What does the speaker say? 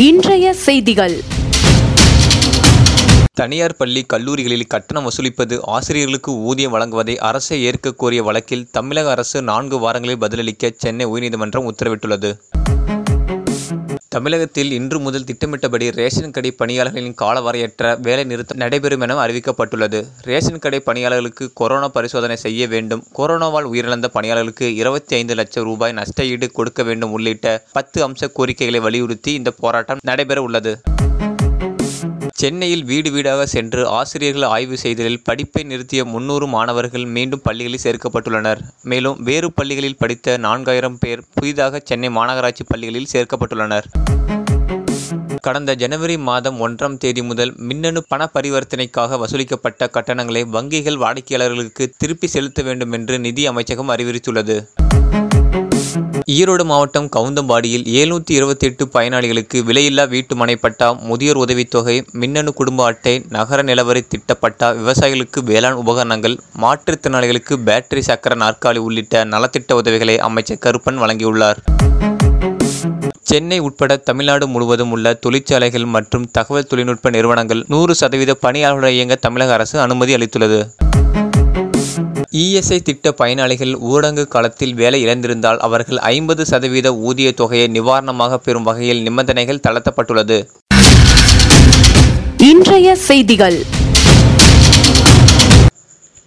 இன்றைய செய்திகள் தனியார் பள்ளி கல்லூரிகளில் கட்டணம் வசூலிப்பது ஆசிரியர்களுக்கு ஊதியம் வழங்குவதை அரசை ஏற்க கோரிய வழக்கில் தமிழக அரசு நான்கு வாரங்களில் பதிலளிக்க சென்னை உயர்நீதிமன்றம் உத்தரவிட்டுள்ளது தமிழகத்தில் இன்று முதல் திட்டமிட்டபடி ரேஷன் கடை பணியாளர்களின் காலவரையற்ற வேலை நிறுத்தம் நடைபெறும் என அறிவிக்கப்பட்டுள்ளது ரேஷன் கடை பணியாளர்களுக்கு கொரோனா பரிசோதனை செய்ய வேண்டும் கொரோனாவால் உயிரிழந்த பணியாளர்களுக்கு இருபத்தி ஐந்து லட்சம் ரூபாய் நஷ்ட ஈடு கொடுக்க வேண்டும் உள்ளிட்ட பத்து அம்ச கோரிக்கைகளை வலியுறுத்தி இந்த போராட்டம் நடைபெற உள்ளது சென்னையில் வீடு வீடாக சென்று ஆசிரியர்கள் ஆய்வு செய்தலில் படிப்பை நிறுத்திய முன்னூறு மாணவர்கள் மீண்டும் பள்ளிகளில் சேர்க்கப்பட்டுள்ளனர் மேலும் வேறு பள்ளிகளில் படித்த நான்காயிரம் பேர் புதிதாக சென்னை மாநகராட்சி பள்ளிகளில் சேர்க்கப்பட்டுள்ளனர் கடந்த ஜனவரி மாதம் ஒன்றாம் தேதி முதல் மின்னணு பண பரிவர்த்தனைக்காக வசூலிக்கப்பட்ட கட்டணங்களை வங்கிகள் வாடிக்கையாளர்களுக்கு திருப்பி செலுத்த வேண்டும் என்று நிதி அமைச்சகம் அறிவுறுத்தியுள்ளது ஈரோடு மாவட்டம் கவுந்தம்பாடியில் எழுநூற்றி இருபத்தி எட்டு பயனாளிகளுக்கு விலையில்லா வீட்டு மனை பட்டா முதியோர் உதவித்தொகை மின்னணு குடும்ப அட்டை நகர நிலவரி திட்டப்பட்டா விவசாயிகளுக்கு வேளாண் உபகரணங்கள் மாற்றுத்திறனாளிகளுக்கு பேட்டரி சக்கர நாற்காலி உள்ளிட்ட நலத்திட்ட உதவிகளை அமைச்சர் கருப்பன் வழங்கியுள்ளார் சென்னை உட்பட தமிழ்நாடு முழுவதும் உள்ள தொழிற்சாலைகள் மற்றும் தகவல் தொழில்நுட்ப நிறுவனங்கள் நூறு சதவீத பணியாளர்களை இயங்க தமிழக அரசு அனுமதி அளித்துள்ளது இஎஸ்ஐ திட்ட பயனாளிகள் ஊரடங்கு காலத்தில் வேலை இழந்திருந்தால் அவர்கள் ஐம்பது சதவீத ஊதிய தொகையை நிவாரணமாக பெறும் வகையில் நிபந்தனைகள் தளர்த்தப்பட்டுள்ளது இன்றைய செய்திகள்